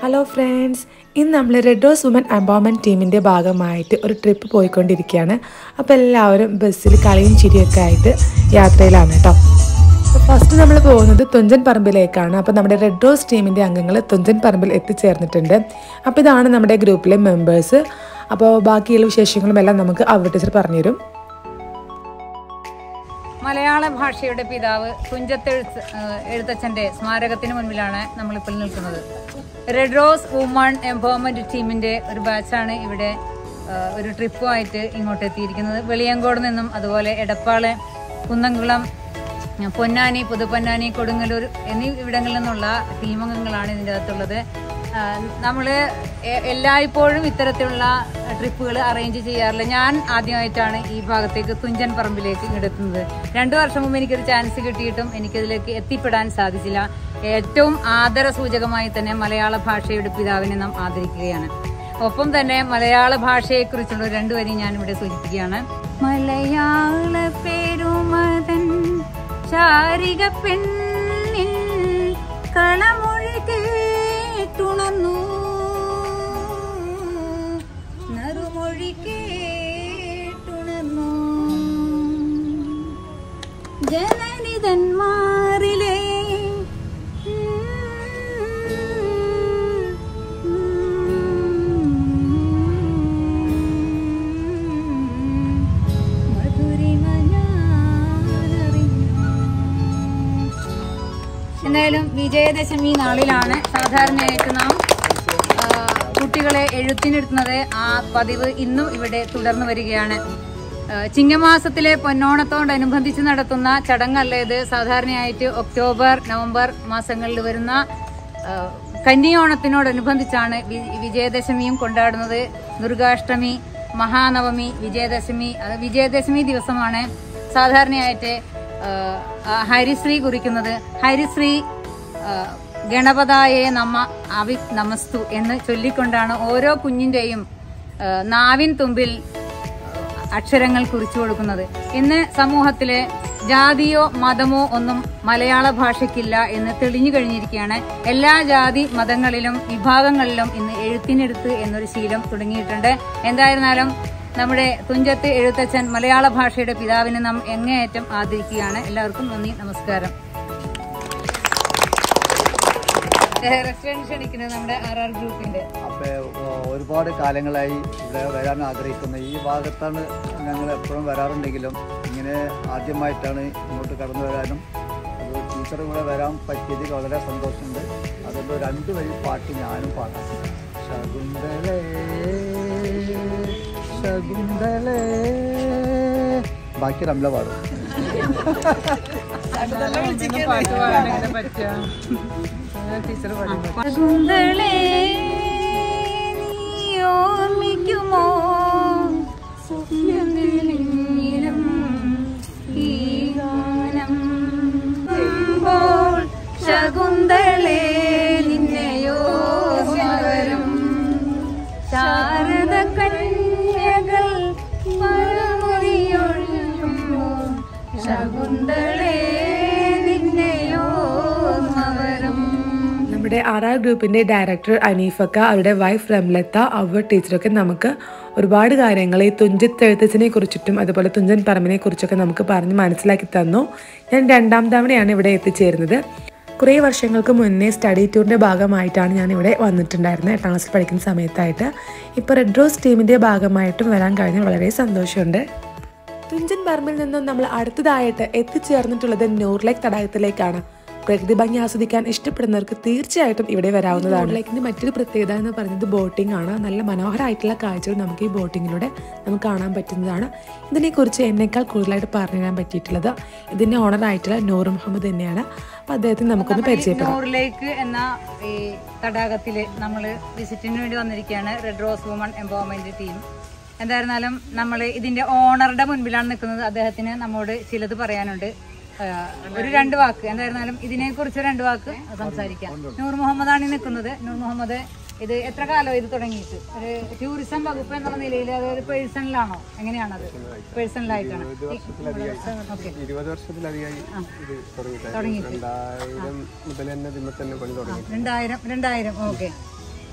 Hello friends ഇന്ന് നമ്മൾ red rose woman empowerment ടീമിൻ്റെ ഭാഗമായിട്ട് ഒരു ട്രിപ്പ് പോയിക്കൊണ്ടിരിക്കുകയാണ് അപ്പോൾ എല്ലാവരും ബസ്സിൽ കളിയും ചിരിയൊക്കെ ആയിട്ട് യാത്രയിലാണ് കേട്ടോ ഫസ്റ്റ് നമ്മൾ പോകുന്നത് തുഞ്ചൻ പറമ്പിലേക്കാണ് അപ്പോൾ നമ്മുടെ റെഡ് റോസ് ടീമിൻ്റെ അംഗങ്ങൾ തുഞ്ചൻ പറമ്പിൽ എത്തിച്ചേർന്നിട്ടുണ്ട് അപ്പോൾ ഇതാണ് നമ്മുടെ ഗ്രൂപ്പിലെ മെമ്പേഴ്സ് അപ്പോൾ ബാക്കിയുള്ള വിശേഷങ്ങളും എല്ലാം നമുക്ക് അവർ ടീച്ചർ പറഞ്ഞുതരും മലയാള ഭാഷയുടെ പിതാവ് തുഞ്ചത്തെഴുത്ത് ഏഹ് എഴുത്തച്ഛന്റെ സ്മാരകത്തിന് മുൻപിലാണ് നമ്മളിപ്പോൾ നിൽക്കുന്നത് റെഡ് റോസ് വുമൺ എംപവർമെന്റ് ടീമിന്റെ ഒരു ബാച്ചാണ് ഇവിടെ ഏഹ് ഒരു ട്രിപ്പുമായിട്ട് ഇങ്ങോട്ട് എത്തിയിരിക്കുന്നത് വെളിയങ്കോട് നിന്നും അതുപോലെ എടപ്പാള് കുന്നംകുളം ഏഹ് പൊന്നാനി പുതുപ്പൊന്നാനി കൊടുങ്ങല്ലൂർ എന്നീ ഇവിടങ്ങളിൽ നിന്നുള്ള ടീമംഗങ്ങളാണ് ഇതിൻ്റെ അകത്തുള്ളത് നമ്മൾ എല്ലായ്പ്പോഴും ഇത്തരത്തിലുള്ള ട്രിപ്പുകൾ അറേഞ്ച് ചെയ്യാറില്ല ഞാൻ ആദ്യമായിട്ടാണ് ഈ ഭാഗത്തേക്ക് തുഞ്ചൻ പറമ്പിലേക്ക് ഇങ്ങെത്തുന്നത് രണ്ടു വർഷം മുമ്പ് എനിക്കൊരു ചാൻസ് കിട്ടിയിട്ടും എനിക്കതിലേക്ക് എത്തിപ്പെടാൻ സാധിച്ചില്ല ഏറ്റവും ആദര സൂചകമായി തന്നെ മലയാള ഭാഷയുടെ പിതാവിനെ നാം ആദരിക്കുകയാണ് ഒപ്പം തന്നെ മലയാള ഭാഷയെക്കുറിച്ചുള്ള രണ്ടു വരി ഞാൻ ഇവിടെ സൂചിപ്പിക്കുകയാണ് മലയാള പെരുമതൻ ചാരിക പെണ്ണിൻ കളമൊഴി കേട്ടുണർന്നു നറുമൊഴി കേട്ടുണർന്നു ജനനിതന്മാരിലെ മധുരിമ ഞാനറിഞ്ഞു എന്തായാലും വിജയദശമി നാളിലാണ് സാധാരണയായിട്ട് നാം ആ, കുട്ടികളെ എഴുത്തിനിരുത്തുന്നത് ആ പതിവ് ഇന്നും ഇവിടെ തുടർന്നു വരികയാണ് ആ, ചിങ്ങമാസത്തിലെ പൊന്നോണത്തോടനുബന്ധിച്ച് നടത്തുന്ന ചടങ്ങല്ല ഇത് സാധാരണയായിട്ട് ഒക്ടോബർ നവംബർ മാസങ്ങളിൽ വരുന്ന ആ, കന്നിയോണത്തിനോടനുബന്ധിച്ചാണ് വി- വിജയദശമിയും കൊണ്ടാടുന്നത് ദുർഗാഷ്ടമി മഹാനവമി വിജയദശമി അത് വിജയദശമി ദിവസമാണ് സാധാരണയായിട്ട് ആ, ആ, ഹരിശ്രീ കുറിക്കുന്നത് ഹരിശ്രീ ആ, ഗണപതായെ നമ്മ അവി നമസ്തു എന്ന് ചൊല്ലിക്കൊണ്ടാണ് ഓരോ കുഞ്ഞിന്റെയും ആ, നാവിൻ തുമ്പിൽ അക്ഷരങ്ങൾ കുറിച്ചു കൊടുക്കുന്നത് ഇന്ന് സമൂഹത്തിലെ ജാതിയോ മതമോ ഒന്നും മലയാള ഭാഷയ്ക്കില്ല എന്ന് തെളിഞ്ഞു കഴിഞ്ഞിരിക്കുകയാണ് എല്ലാ ജാതി മതങ്ങളിലും വിഭാഗങ്ങളിലും ഇന്ന് എഴുത്തിനെടുത്ത് എന്നൊരു ശീലം തുടങ്ങിയിട്ടുണ്ട് എന്തായിരുന്നാലും നമ്മുടെ തുഞ്ചത്ത് എഴുത്തച്ഛൻ മലയാള ഭാഷയുടെ പിതാവിനെ നാം എങ്ങേയറ്റം ആദരിക്കുകയാണ് എല്ലാവർക്കും നന്ദി നമസ്കാരം റെസ്റ്റോറന്റ് ക്ഷണിക്കുന്നത് നമ്മുടെ ആർ ആർ ഗ്രൂപ്പിന്റെ അപ്പോൾ ഒരുപാട് കാലങ്ങളായി ഇവിടെ വരാൻ ആഗ്രഹിക്കുന്ന ഈ ഭാഗത്താണ് ഞങ്ങൾ എപ്പോഴും വരാറുണ്ടെങ്കിലും ഇങ്ങനെ ആദ്യമായിട്ടാണ് ഇങ്ങോട്ട് കടന്നു വരാനും അത് ടീച്ചർ ഇവിടെ വരാൻ പറ്റിയതിൽ വളരെ സന്തോഷമുണ്ട് അതുകൊണ്ട് രണ്ട് വരി പാട്ട് ഞാനും പാടാം ശകുന്തളേ ശകുന്തളേ ബാക്കി നമ്മളെ പാടും ശകുന്തളേ, നീ ഓർമ്മിക്കുമോ സ്വപ്നങ്ങളിലും ഈ ഗാനം കേൾക്കുമ്പോൾ ശകുന്തളേ നിന്നെയോ വരും ശാരദ കന്യകൾ പരമൊഴിയൊഴുകുമ്പോൾ ശകുന്തളേ നിന്നെയോ വരും നമ്മുടെ ആർ ആർ ഗ്രൂപ്പിൻ്റെ ഡയറക്ടർ അനീഫക്ക അവരുടെ വൈഫ് റംലത്ത അവർ ടീച്ചറൊക്കെ നമുക്ക് ഒരുപാട് കാര്യങ്ങൾ ഈ തുഞ്ചത്തെഴുത്തച്ഛനെ കുറിച്ചിട്ടും അതുപോലെ തുഞ്ചൻ പറമ്പിനെ കുറിച്ചൊക്കെ നമുക്ക് പറഞ്ഞ് മനസ്സിലാക്കി തന്നു ഞാൻ രണ്ടാം തവണയാണ് ഇവിടെ എത്തിച്ചേരുന്നത് കുറേ വർഷങ്ങൾക്ക് മുന്നേ സ്റ്റഡി ടൂറിൻ്റെ ഭാഗമായിട്ടാണ് ഞാൻ ഇവിടെ വന്നിട്ടുണ്ടായിരുന്നത് എട്ടാം ക്ലാസ്സിൽ പഠിക്കുന്ന സമയത്തായിട്ട് ഇപ്പോൾ റെഡ് റോസ് ടീമിൻ്റെ ഭാഗമായിട്ടും വരാൻ കഴിഞ്ഞ വളരെ സന്തോഷമുണ്ട് തുഞ്ചൻ പറമ്പിൽ നിന്നും നമ്മൾ അടുത്തതായിട്ട് എത്തിച്ചേർന്നിട്ടുള്ളത് നൂർലേക്ക് തടാകത്തിലേക്കാണ് പ്രകൃതി ഭംഗി ആസ്വദിക്കാൻ ഇഷ്ടപ്പെടുന്നവർക്ക് തീർച്ചയായിട്ടും ഇവിടെ വരാവുന്നതാണ് നൂർലേക്കിന്റെ മറ്റൊരു പ്രത്യേകത എന്ന് പറയുന്നത് ബോട്ടിംഗ് ആണ് നല്ല മനോഹരമായിട്ടുള്ള കാഴ്ചകൾ നമുക്ക് ഈ ബോട്ടിങ്ങിലൂടെ നമുക്ക് കാണാൻ പറ്റുന്നതാണ് ഇതിനെക്കുറിച്ച് എന്നേക്കാൾ കൂടുതലായിട്ട് പറഞ്ഞു തരാൻ പറ്റിയിട്ടുള്ളത് ഇതിന്റെ ഓണർ ആയിട്ടുള്ള നൂർ മുഹമ്മദ് തന്നെയാണ് അപ്പൊ അദ്ദേഹത്തിന് നമുക്കൊന്ന് പരിചയപ്പെടാം നൂറിലേക്ക് എന്ന ഈ തടാകത്തിൽ നമ്മൾ വിസിറ്റിന് വേണ്ടി വന്നിരിക്കുകയാണ് Red Rose woman empowerment team എന്തായിരുന്നാലും നമ്മൾ ഇതിന്റെ ഓണറുടെ മുൻപിലാണ് നിൽക്കുന്നത് അദ്ദേഹത്തിന് നമ്മോട് ചിലത് പറയാനുണ്ട് ആ, ഒരു രണ്ട് വാക്ക് എന്തായിരുന്നാലും ഇതിനെ കുറിച്ച് രണ്ട് വാക്ക് സംസാരിക്കാം നൂർ മുഹമ്മദാണ് ഈ നിൽക്കുന്നത് നൂർ മുഹമ്മദ് ഇത് എത്ര കാലം ഇത് തുടങ്ങിയിട്ട് ഒരു ടൂറിസം വകുപ്പ് എന്നുള്ള നിലയിൽ അത് ഒരു പേഴ്സണലാണോ എങ്ങനെയാണത് പേഴ്സണലായിട്ടാണ് ഓക്കെ ഇരുപത് വർഷത്തിലധികമായി ഇത് തുടങ്ങിയിട്ട് തുടങ്ങിയിട്ട് രണ്ടായിരം മുതൽ തന്നെ ഇതിമ്മ തന്നെ പണി തുടങ്ങി രണ്ടായിരം രണ്ടായിരം ഓക്കെ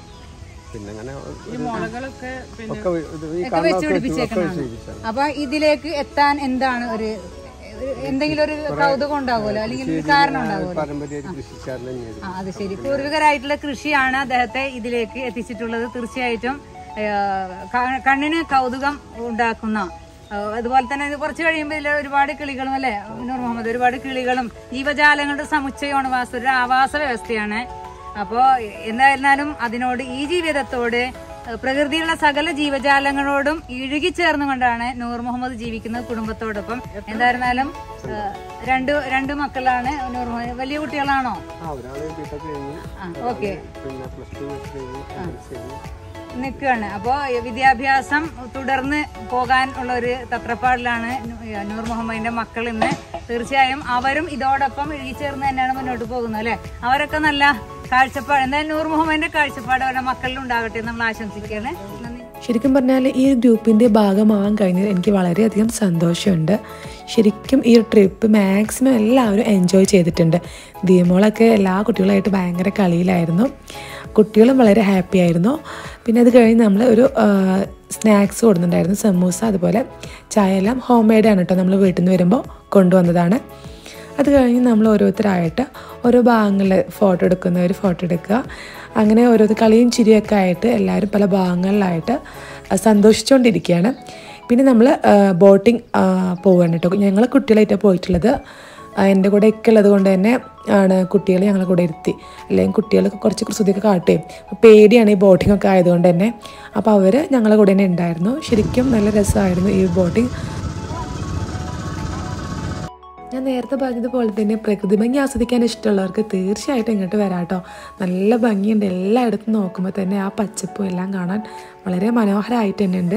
പിന്നെ അങ്ങനെ ഈ മുളകളൊക്കെ പിന്നെ ഒക്കെ ഇത് ഈ ഒക്കെ വെച്ച് കണ്ണൊക്കെ വെച്ച് ഒക്കെ പിടിപ്പിച്ചേക്കുന്നതാണ് വെച്ച് പിടിപ്പിച്ചതാണ്. അപ്പൊ ഇതിലേക്ക് എത്താൻ എന്താണ് ഒരു ഒരു- എന്തെങ്കിലും ഒരു കൗതുകം ഉണ്ടാവുമല്ലോ അല്ലെങ്കിൽ ഒരു കാരണം ഉണ്ടാവുമല്ലോ പാരമ്പര്യമായിട്ട് കൃഷിക്കാരൻ തന്നെയായിരുന്നു ആ അത് ശരി പൂർവികരായിട്ടുള്ള കൃഷിയാണ് അദ്ദേഹത്തെ ഇതിലേക്ക് എത്തിച്ചിട്ടുള്ളത് തീർച്ചയായിട്ടും ഏഹ്, ക- കണ്ണിന് കൗതുകം ഉണ്ടാക്കുന്ന ഏഹ്, അതുപോലെ തന്നെ ഇത് കുറച്ച് കഴിയുമ്പോൾ ഇതിൽ ഒരുപാട് കിളികളും അല്ലെ നൂർ മുഹമ്മദ് ഒരുപാട് കിളികളും ജീവജാലങ്ങളുടെ സമുച്ചയമാണ് വാസ ഒരു ആവാസ വ്യവസ്ഥയാണ് അപ്പോ എന്തായിരുന്നാലും അതിനോട് ഈ ജീവിതത്തോട് ഏഹ്, പ്രകൃതിയിലുള്ള സകല ജീവജാലങ്ങളോടും ഇഴുകിച്ചേർന്നുകൊണ്ടാണ് നൂർ മുഹമ്മദ് ജീവിക്കുന്നത് കുടുംബത്തോടൊപ്പം എന്തായിരുന്നാലും ഏഹ്, രണ്ട് രണ്ട് മക്കളാണ് നൂർ മുഹമ്മദ് വലിയ കുട്ടികളാണോ ആ ഒരാള് ബിടെക് കഴിഞ്ഞു ആ ഓക്കെ പിന്നെ പ്ലസ് ടു കഴിഞ്ഞു എംഎസ് കഴിഞ്ഞു നിൽക്കുകയാണ് അപ്പോൾ വിദ്യാഭ്യാസം തുടർന്ന് പോകാൻ ഉള്ള ഒരു തത്രപ്പാടിലാണ് നൂ- നൂർ മുഹമ്മദിന്റെ മക്കൾ ഇന്ന് തീർച്ചയായും അവരും ഇതോടൊപ്പം ഇഴുകിച്ചേർന്ന് തന്നെയാണ് മുന്നോട്ട് പോകുന്നത് അല്ലെ അവരൊക്കെ നല്ല കാഴ്ചപ്പാട് എന്തായാലും നൂർ മുഹമ്മദിന്റെ കാഴ്ചപ്പാട് അവരുടെ മക്കളിൽ ഉണ്ടാകട്ടെ എന്ന് നമ്മൾ ആശംസിക്കുകയാണ് നന്ദി ശരിക്കും പറഞ്ഞാൽ ഈ ഒരു ഗ്രൂപ്പിൻ്റെ ഭാഗമാകാൻ കഴിഞ്ഞതിൽ എനിക്ക് വളരെയധികം സന്തോഷമുണ്ട് ശരിക്കും ഈ ഒരു ട്രിപ്പ് മാക്സിമം എല്ലാവരും എൻജോയ് ചെയ്തിട്ടുണ്ട് ദിയമോളൊക്കെ എല്ലാ കുട്ടികളായിട്ട് ഭയങ്കര കളിയിലായിരുന്നു കുട്ടികളും വളരെ ഹാപ്പി ആയിരുന്നു പിന്നെ അത് കഴിഞ്ഞ് നമ്മൾ ഒരു സ്നാക്സ് കൊടുക്കുന്നുണ്ടായിരുന്നു സമൂസ അതുപോലെ ചായ എല്ലാം ഹോം മെയ്ഡാണ് കേട്ടോ നമ്മൾ വീട്ടിൽ നിന്ന് വരുമ്പോൾ കൊണ്ടുവന്നതാണ് അത് കഴിഞ്ഞ് നമ്മൾ ഓരോരുത്തരായിട്ട് ഓരോ ഭാഗങ്ങളിൽ ഫോട്ടോ എടുക്കുന്നവർ ഫോട്ടോ എടുക്കുക അങ്ങനെ ഓരോരുത്തർ കളിയും ചിരിയൊക്കെ ആയിട്ട് എല്ലാവരും പല ഭാഗങ്ങളിലായിട്ട് ആ, സന്തോഷിച്ചുകൊണ്ടിരിക്കുകയാണ് പിന്നെ നമ്മൾ ബോട്ടിങ് പോവുകയാണ് കേട്ടോ ഞങ്ങൾ കുട്ടികളായിട്ടാണ് പോയിട്ടുള്ളത് ആ, എൻ്റെ കൂടെ ഒക്കെ ഉള്ളത് കൊണ്ട് തന്നെ ആണ് കുട്ടികൾ ഞങ്ങളെ കൂടെ ഇരുത്തി അല്ലെങ്കിൽ കുട്ടികൾ കുറച്ച് കുസൃതിയൊക്കെ കാട്ടുകയും അപ്പോൾ പേടിയാണ് ഈ ബോട്ടിംഗ് ഒക്കെ ആയതുകൊണ്ട് തന്നെ അപ്പോൾ അവർ ഞങ്ങളെ കൂടെ തന്നെ ഉണ്ടായിരുന്നു ശരിക്കും നല്ല രസമായിരുന്നു ഈ ബോട്ടിംഗ് ഞാൻ നേരത്തെ പറഞ്ഞതുപോലെ തന്നെ പ്രകൃതി ഭംഗി ആസ്വദിക്കാൻ ഇഷ്ടമുള്ളവർക്ക് തീർച്ചയായിട്ടും ഇങ്ങോട്ട് വരാം കേട്ടോ നല്ല ഭംഗിയുണ്ട് എല്ലായിടത്തും നോക്കുമ്പോൾ തന്നെ ആ പച്ചപ്പും എല്ലാം കാണാൻ വളരെ മനോഹരമായിട്ട് തന്നെ ഉണ്ട്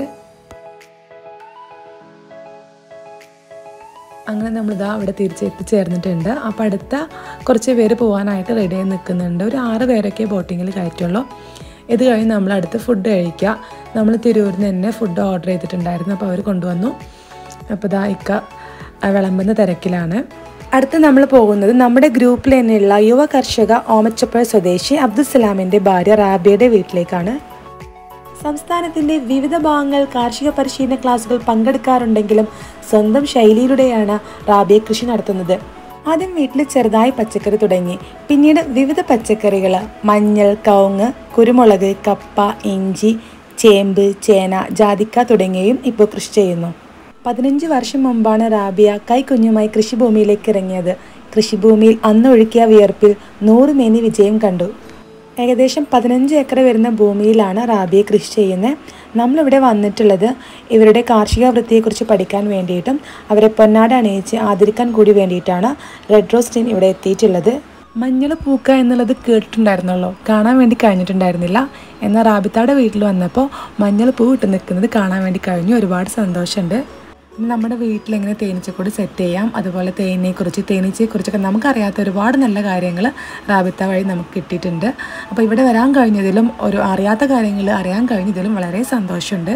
അങ്ങനെ നമ്മളിതാ അവിടെ തിരിച്ചെത്തിച്ചേർന്നിട്ടുണ്ട് അപ്പോൾ അടുത്ത കുറച്ച് പേര് പോകാനായിട്ട് റെഡി ആയി നിൽക്കുന്നുണ്ട് ഒരു ആറ് പേരൊക്കെ ബോട്ടിങ്ങിൽ കയറ്റുള്ളൂ ഇത് കഴിഞ്ഞ് നമ്മൾ അടുത്ത് ഫുഡ് കഴിക്കുക നമ്മൾ തിരൂരിൽ നിന്ന് തന്നെ ഫുഡ് ഓർഡർ ചെയ്തിട്ടുണ്ടായിരുന്നു അപ്പോൾ അവർ കൊണ്ടുവന്നു അപ്പോൾ ഇതാ ഇക്ക ആ വിളമ്പുന്ന തിരക്കിലാണ് അടുത്ത് നമ്മൾ പോകുന്നത് നമ്മുടെ ഗ്രൂപ്പിൽ തന്നെയുള്ള യുവ കർഷക ഓമച്ചപ്പുഴ സ്വദേശി അബ്ദുസലാമിൻ്റെ ഭാര്യ റാബിയുടെ വീട്ടിലേക്കാണ് സംസ്ഥാനത്തിന്റെ വിവിധ ഭാഗങ്ങൾ കാർഷിക പരിശീലന ക്ലാസുകൾ പങ്കെടുക്കാറുണ്ടെങ്കിലും സ്വന്തം ശൈലിയിലൂടെയാണ് റാബിയ കൃഷി നടത്തുന്നത് ആദ്യം വീട്ടിൽ ചെറുതായി പച്ചക്കറി തുടങ്ങി പിന്നീട് വിവിധ പച്ചക്കറികൾ മഞ്ഞൾ കവുങ്ങ് കുരുമുളക് കപ്പ ഇഞ്ചി ചേമ്പ് ചേന ജാതിക്ക തുടങ്ങിയവയും ഇപ്പോൾ കൃഷി ചെയ്യുന്നു പതിനഞ്ച് വർഷം മുമ്പാണ് റാബിയ കൈക്കുഞ്ഞുമായി കൃഷിഭൂമിയിലേക്ക് ഇറങ്ങിയത് കൃഷിഭൂമിയിൽ അന്ന് ഒഴുക്കിയ വിയർപ്പിൽ നൂറ് മേനി വിജയം കണ്ടു ഏകദേശം പതിനഞ്ച് ഏക്കർ വരുന്ന ഭൂമിയിലാണ് റാബിയെ കൃഷി ചെയ്യുന്നത് നമ്മളിവിടെ വന്നിട്ടുള്ളത് ഇവരുടെ കാർഷിക വൃത്തിയെക്കുറിച്ച് പഠിക്കാൻ വേണ്ടിയിട്ടും അവരെ പൊന്നാട അണിയിച്ച് ആദരിക്കാൻ കൂടി വേണ്ടിയിട്ടാണ് റെഡ് റോസ് ടീം ഇവിടെ എത്തിയിട്ടുള്ളത് മഞ്ഞൾ പൂക്ക എന്നുള്ളത് കേട്ടിട്ടുണ്ടായിരുന്നുള്ളൂ കാണാൻ വേണ്ടി കഴിഞ്ഞിട്ടുണ്ടായിരുന്നില്ല എന്നാൽ റാബിത്താടെ വീട്ടിൽ വന്നപ്പോൾ മഞ്ഞൾ പൂ ഇട്ട് നിൽക്കുന്നത് കാണാൻ വേണ്ടി കഴിഞ്ഞു ഒരുപാട് സന്തോഷമുണ്ട് ഇനി നമ്മുടെ വീട്ടിൽ എങ്ങനെ തേനീച്ചക്കൂട് സെറ്റ് ചെയ്യാം അതുപോലെ തേനീനെക്കുറിച്ച് തേനീച്ചയെക്കുറിച്ചൊക്കെ നമുക്കറിയാത്ത ഒരുപാട് നല്ല കാര്യങ്ങൾ റാബിത്ത വഴി നമുക്ക് കിട്ടിയിട്ടുണ്ട് അപ്പോൾ ഇവിടെ വരാൻ കഴിഞ്ഞതിലും ഒരു അറിയാത്ത കാര്യങ്ങൾ അറിയാൻ കഴിഞ്ഞതിലും വളരെ സന്തോഷമുണ്ട്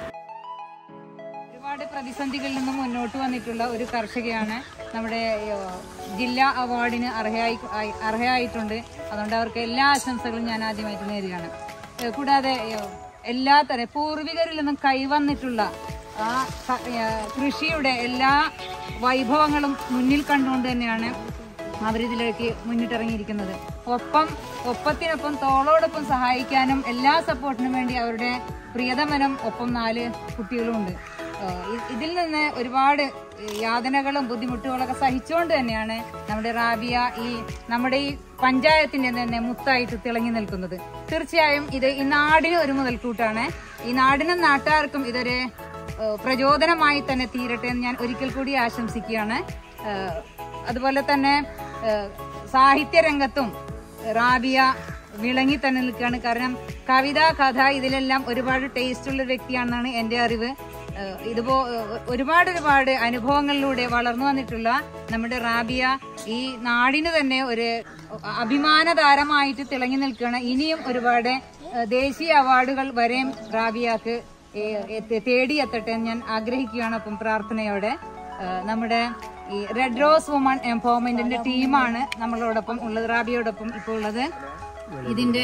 ഒരുപാട് പ്രതിസന്ധികളിൽ നിന്നും മുന്നോട്ട് വന്നിട്ടുള്ള ഒരു കർഷകയാണ് നമ്മുടെ ഏഹ്, ജില്ലാ അവാർഡിന് അർഹയായി ആയി- അർഹയായിട്ടുണ്ട് അതുകൊണ്ട് അവർക്ക് എല്ലാ ആശംസകളും ഞാൻ ആദ്യമായിട്ട് നേരുകയാണ് ഏഹ്, കൂടാതെ ഏഹ്, എല്ലാ തരം പൂർവികരിൽ നിന്നും കൈവന്നിട്ടുള്ള ആ ക- ഏഹ്, കൃഷിയുടെ എല്ലാ വൈഭവങ്ങളും മുന്നിൽ കണ്ടുകൊണ്ട് തന്നെയാണ് അവരിതിലേക്ക് മുന്നിട്ടിറങ്ങിയിരിക്കുന്നത് ഒപ്പം ഒപ്പത്തിനൊപ്പം തോളോടൊപ്പം സഹായിക്കാനും എല്ലാ സപ്പോർട്ടിനും വേണ്ടി അവരുടെ പ്രിയതമനും ഒപ്പം നാല് കുട്ടികളുമുണ്ട് ഏഹ് ഇ- ഇതിൽ നിന്ന് ഒരുപാട് യാതനകളും ബുദ്ധിമുട്ടുകളൊക്കെ സഹിച്ചുകൊണ്ട് തന്നെയാണ് നമ്മുടെ റാബിയ ഈ നമ്മുടെ ഈ പഞ്ചായത്തിന്റെ തന്നെ മുത്തായിട്ട് തിളങ്ങി നിൽക്കുന്നത് തീർച്ചയായും ഇത് ഈ നാടിന് ഒരു മുതൽക്കൂട്ടാണ് ഈ നാടിനും നാട്ടുകാർക്കും ഇതൊരു ഏഹ് പ്രചോദനമായി തന്നെ തീരട്ടെ എന്ന് ഞാൻ ഒരിക്കൽ കൂടി ആശംസിക്കുകയാണ് ഏഹ് അതുപോലെ തന്നെ ഏഹ് സാഹിത്യ രംഗത്തും റാബിയ വിളങ്ങി തന്നെ നിൽക്കുകയാണ് കാരണം കവിത കഥ ഇതിലെല്ലാം ഒരുപാട് ടേസ്റ്റ് ഉള്ള ഒരു വ്യക്തിയാണെന്നാണ് എൻ്റെ അറിവ് ഏഹ് ഇതുപോ ഏഹ് ഒരുപാട് ഒരുപാട് അനുഭവങ്ങളിലൂടെ വളർന്നു വന്നിട്ടുള്ള നമ്മുടെ റാബിയ ഈ നാടിന് തന്നെ ഒരു അഭിമാന താരമായിട്ട് തിളങ്ങി നിൽക്കുകയാണ് ഇനിയും ഒരുപാട് ഏഹ് ദേശീയ അവാർഡുകൾ വരെയും റാബിയാക്ക് ഏഹ് എത്തി- തേടിയെത്തട്ടെ എന്ന് ഞാൻ ആഗ്രഹിക്കുകയാണ് അപ്പം പ്രാർത്ഥനയോടെ ഏഹ് നമ്മുടെ ഈ റെഡ് റോസ് വുമൺ എംപവർമെന്റിന്റെ ടീമാണ് നമ്മളോടൊപ്പം ഉള്ളത് റാബിയോടൊപ്പം ഇപ്പോൾ ഉള്ളത് ഇതിന്റെ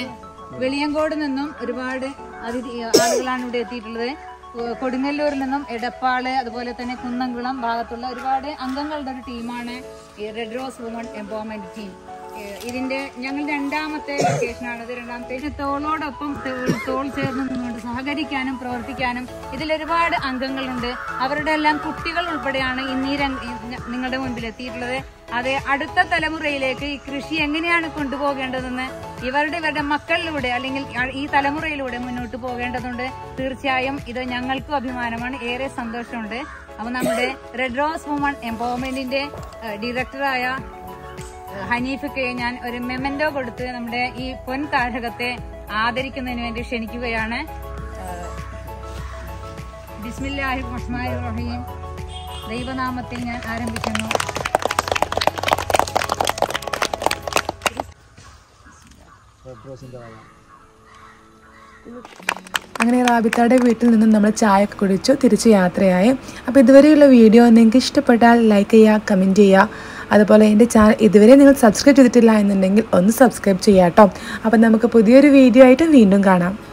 വെളിയങ്കോട് നിന്നും ഒരുപാട് അതിഥി ആളുകളാണ് ഇവിടെ എത്തിയിട്ടുള്ളത് ഏഹ് കൊടുങ്ങല്ലൂരിൽ നിന്നും എടപ്പാള് അതുപോലെ തന്നെ കുന്നംകുളം ഭാഗത്തുള്ള ഒരുപാട് അംഗങ്ങളുടെ ഒരു ടീമാണ് ഈ Red Rose woman empowerment team ഏഹ് ഇതിന്റെ ഞങ്ങൾ രണ്ടാമത്തെ ലൊക്കേഷനാണിത് രണ്ടാമത്തെ ഇത് തോളോടൊപ്പം തോൾ- തോൾ ചേർന്ന് നിന്നുകൊണ്ട് സഹകരിക്കാനും പ്രവർത്തിക്കാനും ഇതിൽ ഒരുപാട് അംഗങ്ങളുണ്ട് അവരുടെ എല്ലാം കുട്ടികൾ ഉൾപ്പെടെയാണ് ഇന്ന് ഈ രംഗ ഈ ഞ- നിങ്ങളുടെ മുൻപിൽ എത്തിയിട്ടുള്ളത് അത് അടുത്ത തലമുറയിലേക്ക് ഈ കൃഷി എങ്ങനെയാണ് കൊണ്ടുപോകേണ്ടതെന്ന് ഇവരുടെ ഇവരുടെ മക്കളിലൂടെ അല്ലെങ്കിൽ അ- ഈ തലമുറയിലൂടെ മുന്നോട്ട് പോകേണ്ടതുണ്ട് തീർച്ചയായും ഇത് ഞങ്ങൾക്കും അഭിമാനമാണ് ഏറെ സന്തോഷമുണ്ട് അപ്പൊ നമ്മുടെ റെഡ് റോസ് വുമൺ എംപവർമെന്റിന്റെ ഏഹ്, ഡയറക്ടറായ ഏഹ്, ഹനീഫയ്ക്ക് ഞാൻ ഒരു മെമന്റോ കൊടുത്ത് നമ്മുടെ ഈ പൊൻ താഴകത്തെ ആദരിക്കുന്നതിന് വേണ്ടി ക്ഷണിക്കുകയാണ് ഏഹ്, ബിസ്മില്ലാഹി റഹ്മാനിർ റഹീം ദൈവനാമത്തിൽ ഞാൻ ആരംഭിക്കുന്നു റെഡ് റോസിൻ്റെ വക അങ്ങനെ റാബിത്തയുടെ വീട്ടിൽ നിന്നും നമ്മൾ ചായ ഒക്കെ കുടിച്ചു തിരിച്ച് യാത്രയായി അപ്പോൾ ഇതുവരെയുള്ള വീഡിയോ നിങ്ങൾക്ക് ഇഷ്ടപ്പെട്ടാൽ ലൈക്ക് ചെയ്യുക കമൻറ്റ് ചെയ്യുക അതുപോലെ എൻ്റെ ചാനൽ ഇതുവരെ നിങ്ങൾ സബ്സ്ക്രൈബ് ചെയ്തിട്ടില്ല എന്നുണ്ടെങ്കിൽ ഒന്ന് സബ്സ്ക്രൈബ് ചെയ്യാം കേട്ടോ അപ്പോൾ നമുക്ക് പുതിയൊരു വീഡിയോ ആയിട്ട് വീണ്ടും കാണാം